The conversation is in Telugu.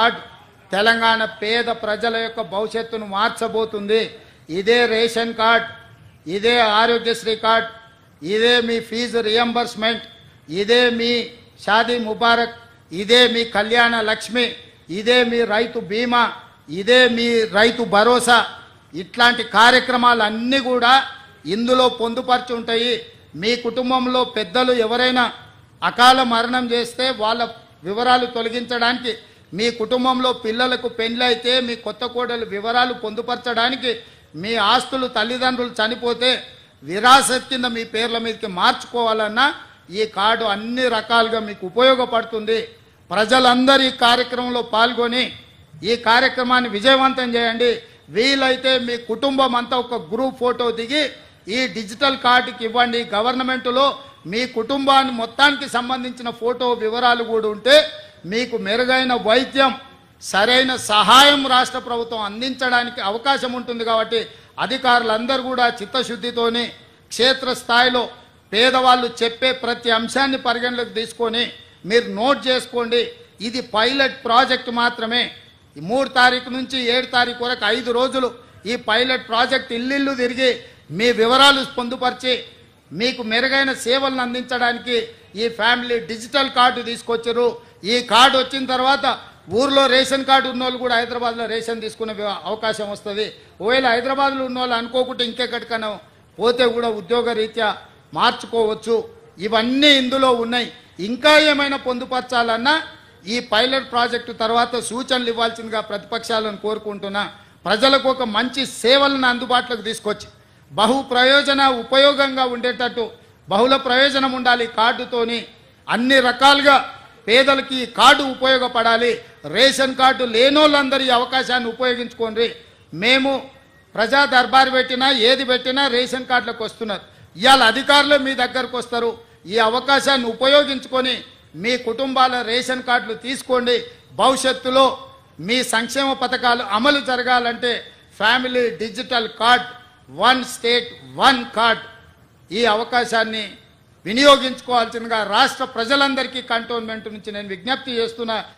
కార్డు తెలంగాణ పేద ప్రజల యొక్క భవిష్యత్తును మార్చబోతుంది ఇదే రేషన్ కార్డ్ ఇదే ఆరోగ్యశ్రీ కార్డ్ ఇదే మీ ఫీజు రియంబర్స్మెంట్ ఇదే మీ షాదీ ముబారక్ ఇదే మీ కళ్యాణ లక్ష్మి ఇదే మీ రైతు బీమా ఇదే మీ రైతు భరోసా ఇట్లాంటి కార్యక్రమాలు అన్నీ కూడా ఇందులో పొందుపరిచి ఉంటాయి మీ కుటుంబంలో పెద్దలు ఎవరైనా అకాల మరణం చేస్తే వాళ్ళ వివరాలు తొలగించడానికి మీ కుటుంబంలో పిల్లలకు పెండ్లైతే మీ కొత్త కోడలు వివరాలు పొందుపరచడానికి మీ ఆస్తులు తల్లిదండ్రులు చనిపోతే విరాసత్ కింద మీ పేర్ల మీదకి మార్చుకోవాలన్నా ఈ కార్డు అన్ని రకాలుగా మీకు ఉపయోగపడుతుంది ప్రజలందరూ ఈ కార్యక్రమంలో పాల్గొని ఈ కార్యక్రమాన్ని విజయవంతం చేయండి వీలైతే మీ కుటుంబం అంతా ఒక గ్రూప్ ఫోటో దిగి ఈ డిజిటల్ కార్డుకి ఇవ్వండి గవర్నమెంట్లో మీ కుటుంబాన్ని మొత్తానికి సంబంధించిన ఫోటో వివరాలు కూడా ఉంటే మీకు మెరుగైన వైద్యం సరైన సహాయం రాష్ట్ర ప్రభుత్వం అందించడానికి అవకాశం ఉంటుంది కాబట్టి అధికారులందరూ కూడా చిత్తశుద్ధితోని క్షేత్రస్థాయిలో పేదవాళ్ళు చెప్పే ప్రతి అంశాన్ని పరిగణలోకి తీసుకొని మీరు నోట్ చేసుకోండి ఇది పైలట్ ప్రాజెక్ట్ మాత్రమే ఈ మూడు తారీఖు నుంచి ఏడు తారీఖు వరకు ఐదు రోజులు ఈ పైలట్ ప్రాజెక్ట్ ఇల్లిల్లు తిరిగి మీ వివరాలు పొందుపరిచి మీకు మెరుగైన సేవలను అందించడానికి ఈ ఫ్యామిలీ డిజిటల్ కార్డు తీసుకొచ్చారు ఈ కార్డు వచ్చిన తర్వాత ఊర్లో రేషన్ కార్డు ఉన్న వాళ్ళు కూడా హైదరాబాద్లో రేషన్ తీసుకునే వ్య- అవకాశం వస్తుంది ఒకవేళ హైదరాబాద్లో ఉన్న వాళ్ళు అనుకోకుండా ఇంకెక్కడికైనా పోతే కూడా ఉద్యోగ రీత్యా మార్చుకోవచ్చు ఇవన్నీ ఇందులో ఉన్నాయి ఇంకా ఏమైనా పొందుపరచాలన్నా ఈ పైలట్ ప్రాజెక్టు తర్వాత సూచనలు ఇవ్వాల్సిందిగా ప్రతిపక్షాలను కోరుకుంటున్నా ప్రజలకు ఒక మంచి సేవలను అందుబాటులోకి తీసుకొచ్చి బహు ప్రయోజన ఉపయోగంగా ఉండేటట్టు బహుళ ప్రయోజనం ఉండాలి ఈ కార్డుతోని అన్ని రకాలుగా పేదలకి ఈ కార్డు ఉపయోగపడాలి రేషన్ కార్డు లేనోళ్ళందరూ ఈ అవకాశాన్ని ఉపయోగించుకోండి మేము ప్రజా దర్బార్ పెట్టినా ఏది పెట్టినా రేషన్ కార్డులకు వస్తున్నారు ఇవాళ అధికారులు మీ దగ్గరకు వస్తారు ఈ అవకాశాన్ని ఉపయోగించుకొని మీ కుటుంబాల రేషన్ కార్డులు తీసుకోండి భవిష్యత్తులో మీ సంక్షేమ పథకాలు అమలు జరగాలంటే family digital card one state one card ఈ అవకాశాన్ని వినియోగించుకోవాల్సిందిగా రాష్ట్ర ప్రజలందరికీ కంటోన్మెంట్ నుంచి నేను విజ్ఞప్తి చేస్తున్నా